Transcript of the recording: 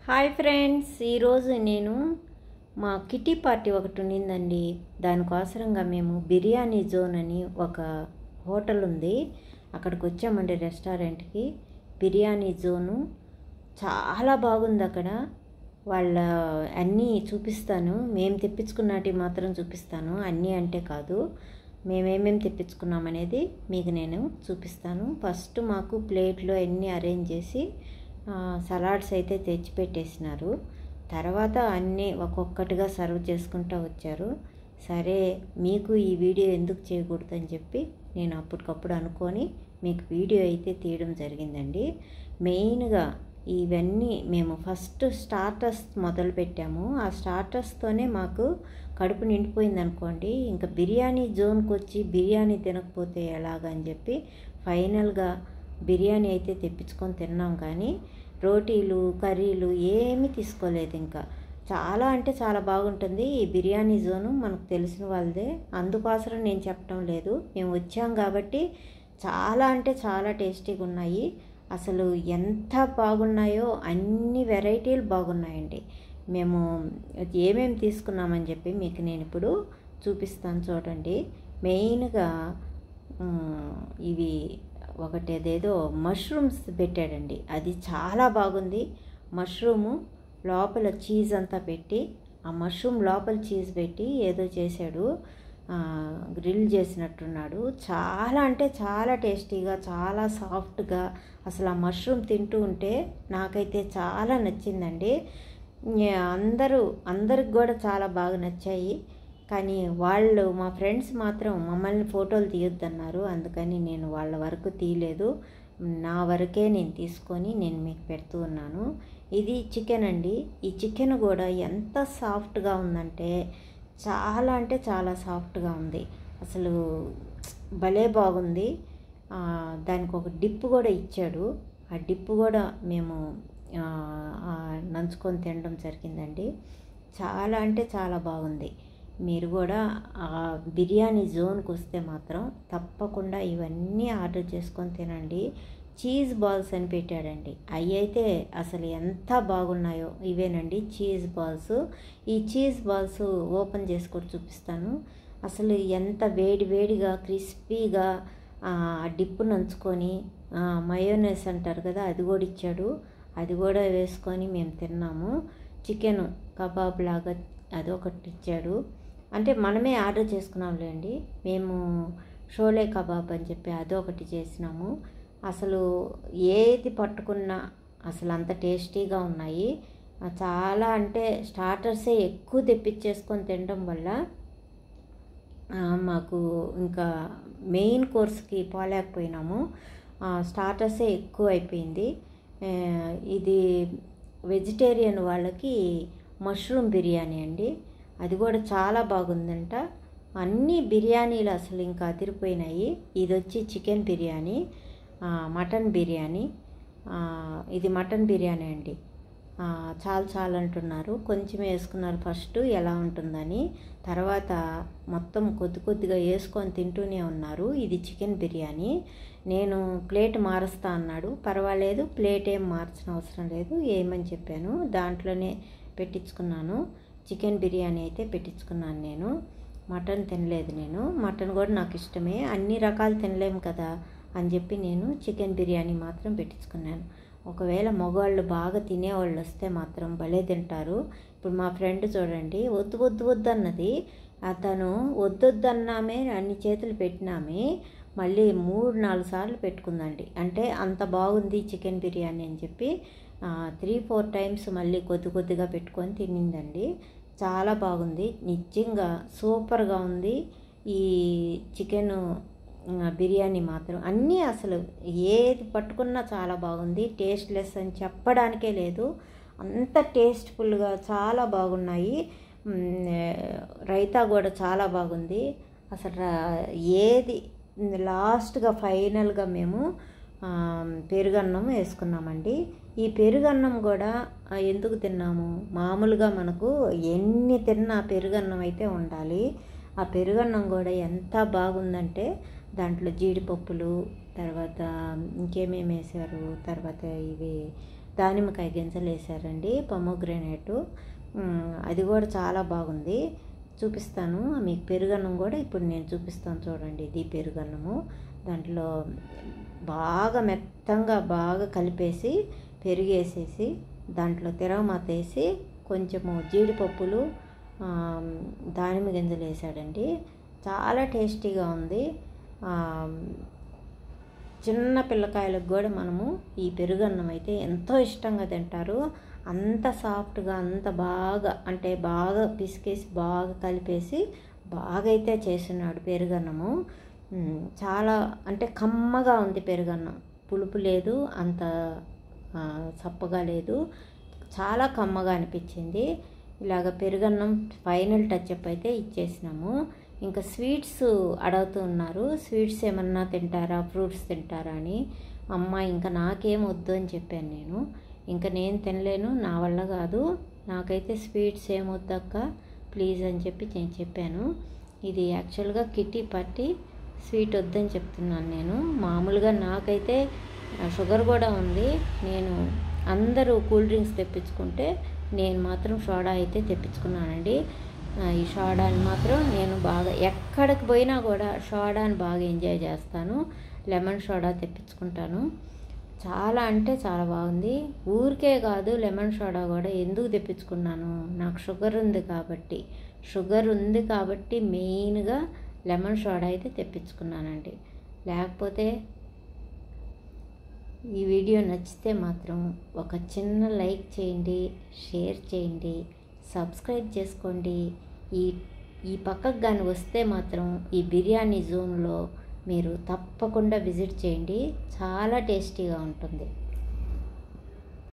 hi friends ఈరోజు నేను మా కిటీ పార్టీ ఒకటి ఉన్నిందండి దానికోసరంగా మేము బిర్యానీ జోన్ అని ఒక హోటల్ ఉంది అక్కడికి వచ్చామండి రెస్టారెంట్కి బిర్యానీ జోను చాలా బాగుంది అక్కడ వాళ్ళ అన్నీ చూపిస్తాను మేము తెప్పించుకున్నటి మాత్రం చూపిస్తాను అన్నీ అంటే కాదు మేమేమేమి తెప్పించుకున్నాం అనేది మీకు నేను చూపిస్తాను ఫస్ట్ మాకు ప్లేట్లో అన్నీ అరేంజ్ చేసి సలాడ్స్ అయితే తెచ్చిపెట్టేసినారు తర్వాత అన్నీ ఒక్కొక్కటిగా సర్వ్ చేసుకుంటూ వచ్చారు సరే మీకు ఈ వీడియో ఎందుకు చేయకూడదని చెప్పి నేను అప్పటికప్పుడు అనుకొని మీకు వీడియో అయితే తీయడం జరిగిందండి మెయిన్గా ఇవన్నీ మేము ఫస్ట్ స్టార్టర్స్ మొదలు పెట్టాము ఆ స్టార్టర్స్తోనే మాకు కడుపు నిండిపోయింది అనుకోండి ఇంకా బిర్యానీ జోన్కి వచ్చి బిర్యానీ తినకపోతే ఎలాగని చెప్పి ఫైనల్గా బిర్యానీ అయితే తెప్పించుకొని తిన్నాం కానీ రోటీలు కర్రీలు ఏమీ తీసుకోలేదు ఇంకా చాలా అంటే చాలా బాగుంటుంది ఈ బిర్యానీ జోను మనకు తెలిసిన వాళ్ళదే అందుకోసం నేను చెప్పడం లేదు మేము వచ్చాం కాబట్టి చాలా అంటే చాలా టేస్టీగా ఉన్నాయి అసలు ఎంత బాగున్నాయో అన్ని వెరైటీలు బాగున్నాయండి మేము ఏమేమి తీసుకున్నామని చెప్పి మీకు నేను ఇప్పుడు చూపిస్తాను చూడండి మెయిన్గా ఇవి ఒకటి అదేదో మష్రూమ్స్ పెట్టాడండి అది చాలా బాగుంది మష్రూము లోపల చీజ్ అంతా పెట్టి ఆ మష్రూమ్ లోపల చీజ్ పెట్టి ఏదో చేశాడు గ్రిల్ చేసినట్టున్నాడు చాలా అంటే చాలా టేస్టీగా చాలా సాఫ్ట్గా అసలు ఆ మష్రూమ్ తింటూ ఉంటే నాకైతే చాలా నచ్చిందండి అందరూ అందరికి కూడా చాలా బాగా నచ్చాయి కానీ వాళ్ళు మా ఫ్రెండ్స్ మాత్రం మమ్మల్ని ఫోటోలు తీయొద్దన్నారు అందుకని నేను వాళ్ళ వరకు తీయలేదు నా వరకే నేను తీసుకొని నేను మీకు పెడుతూ ఉన్నాను ఇది చికెన్ అండి ఈ చికెన్ కూడా ఎంత సాఫ్ట్గా ఉందంటే చాలా అంటే చాలా సాఫ్ట్గా ఉంది అసలు భలే బాగుంది దానికి ఒక డిప్ కూడా ఇచ్చాడు ఆ డిప్ కూడా మేము నంచుకొని తినడం జరిగిందండి చాలా అంటే చాలా బాగుంది మీరు కూడా ఆ బిర్యానీ జోన్కి వస్తే మాత్రం తప్పకుండా ఇవన్నీ ఆర్డర్ చేసుకొని తినండి చీజ్ బాల్స్ అని పెట్టాడండి అవి అయితే అసలు ఎంత బాగున్నాయో ఇవేనండి చీజ్ బాల్స్ ఈ చీజ్ బాల్స్ ఓపెన్ చేసి కూడా చూపిస్తాను అసలు ఎంత వేడి వేడిగా క్రిస్పీగా డిప్పు నంచుకొని మయోనెస్ అంటారు కదా అది కూడా ఇచ్చాడు అది కూడా వేసుకొని మేము తిన్నాము చికెన్ కబాబ్ లాగా అది ఒకటి ఇచ్చాడు అంటే మనమే ఆర్డర్ చేసుకున్నాంలేండి మేము షోలే కబాబ్ అని చెప్పి అదొకటి చేసినాము అసలు ఏది పట్టుకున్నా అసలు అంత టేస్టీగా ఉన్నాయి చాలా అంటే స్టార్టర్సే ఎక్కువ తెప్పించేసుకొని తినడం వల్ల మాకు ఇంకా మెయిన్ కోర్స్కి పోలేకపోయినాము స్టార్టర్సే ఎక్కువ అయిపోయింది ఇది వెజిటేరియన్ వాళ్ళకి మష్రూమ్ బిర్యానీ అండి అది కూడా చాలా బాగుందంట అన్ని బిర్యానీలు అసలు ఇంకా అదిరిపోయినాయి ఇది వచ్చి చికెన్ బిర్యానీ మటన్ బిర్యానీ ఇది మటన్ బిర్యానీ అండి చాలా చాలా అంటున్నారు కొంచెం వేసుకున్నారు ఫస్ట్ ఎలా ఉంటుందని తర్వాత మొత్తం కొద్ది కొద్దిగా వేసుకొని తింటూనే ఉన్నారు ఇది చికెన్ బిర్యానీ నేను ప్లేట్ మారుస్తా అన్నాడు పర్వాలేదు ప్లేట్ ఏం మార్చిన అవసరం లేదు ఏమని చెప్పాను దాంట్లోనే పెట్టించుకున్నాను చికెన్ బిర్యానీ అయితే పెట్టించుకున్నాను నేను మటన్ తినలేదు నేను మటన్ కూడా నాకు ఇష్టమే అన్ని రకాలు తినలేము కదా అని చెప్పి నేను చికెన్ బిర్యానీ మాత్రం పెట్టించుకున్నాను ఒకవేళ మగవాళ్ళు బాగా తినేవాళ్ళు వస్తే మాత్రం భలే తింటారు ఇప్పుడు మా ఫ్రెండ్ చూడండి వద్దు వద్దు వద్దు అన్నది అతను వద్దొద్దన్నామే అన్ని చేతులు పెట్టినామే మళ్ళీ మూడు నాలుగు సార్లు పెట్టుకుందండి అంటే అంత బాగుంది చికెన్ బిర్యానీ అని చెప్పి త్రీ ఫోర్ టైమ్స్ మళ్ళీ కొద్ది కొద్దిగా పెట్టుకొని తినిందండి చాలా బాగుంది నిజంగా సూపర్గా ఉంది ఈ చికెన్ బిర్యానీ మాత్రం అన్నీ అసలు ఏది పట్టుకున్నా చాలా బాగుంది టేస్ట్లెస్ అని చెప్పడానికే లేదు అంత టేస్ట్ఫుల్గా చాలా బాగున్నాయి రైతా కూడా చాలా బాగుంది అసలు ఏది లాస్ట్గా ఫైనల్గా మేము పెరుగన్నం వేసుకున్నామండి ఈ పెరుగన్నం కూడా ఎందుకు తిన్నాము మామూలుగా మనకు ఎన్ని తిన్నా పెరుగన్నం అయితే ఉండాలి ఆ పెరుగన్నం కూడా ఎంత బాగుందంటే దాంట్లో జీడిపప్పులు తర్వాత ఇంకేమేమి వేసారు తర్వాత ఇవి దానిమ్మకాయ గింజలు వేసారండి పొమోగ్రానేటు అది కూడా చాలా బాగుంది చూపిస్తాను మీకు పెరుగన్నం కూడా ఇప్పుడు నేను చూపిస్తాను చూడండి ఇది పెరుగన్నము దాంట్లో బాగా మెత్తంగా బాగా కలిపేసి పెరిగేసేసి దాంట్లో తిరగమాత వేసి కొంచెము జీడిపప్పులు ఆ, దానిమ్మ గింజలు వేసాడండి చాలా టేస్టీగా ఉంది ఆ, చిన్న పిల్లకాయలకు కూడా మనము ఈ పెరుగన్నం అయితే ఎంతో ఇష్టంగా తింటారు అంత సాఫ్ట్గా అంత బాగా అంటే బాగా పిసికేసి బాగా కలిపేసి బాగా అయితే చేస్తున్నాడు పెరుగన్నము ఉమ్, చాలా అంటే కమ్మగా ఉంది పెరుగన్నం పులుపు లేదు అంత ఆ, చప్పగా లేదు చాలా కమ్మగా అనిపించింది ఇలాగ పెరుగన్నం ఫైనల్ టచ్అప్ అయితే ఇచ్చేసినాము ఇంకా స్వీట్స్ అడుగుతూ ఉన్నారు స్వీట్స్ ఏమన్నా తింటారా ఫ్రూట్స్ తింటారా అని అమ్మ ఇంకా నాకేం వద్దు అని చెప్పాను నేను ఇంకా నేను తినలేను నా వల్ల కాదు నాకైతే స్వీట్స్ ఏం వద్దక్క ప్లీజ్ అని చెప్పి నేను చెప్పాను ఇది యాక్చువల్గా కిట్టి పట్టి స్వీట్ వద్దని చెప్తున్నాను నేను మామూలుగా నాకైతే ఆ, షుగర్ కూడా ఉంది నేను అందరూ కూల్ డ్రింక్స్ తెప్పించుకుంటే నేను మాత్రం సోడా అయితే తెప్పించుకున్నానండి ఆ, ఈ సోడాని మాత్రం నేను బాగా ఎక్కడికి పోయినా కూడా సోడాని బాగా ఎంజాయ్ చేస్తాను లెమన్ సోడా తెప్పించుకుంటాను చాలా అంటే చాలా బాగుంది ఊరికే కాదు లెమన్ సోడా కూడా ఎందుకు తెప్పించుకున్నాను నాకు షుగర్ ఉంది కాబట్టి షుగర్ ఉంది కాబట్టి మెయిన్గా లెమన్ సోడా అయితే తెప్పించుకున్నానండి లేకపోతే ఈ వీడియో నచ్చితే మాత్రం ఒక చిన్న లైక్ చేయండి షేర్ చేయండి సబ్స్క్రైబ్ చేసుకోండి ఈ ఈ పక్కకు కానీ వస్తే మాత్రం ఈ బిర్యానీ జోన్లో మీరు తప్పకుండా విజిట్ చేయండి చాలా టేస్టీగా ఉంటుంది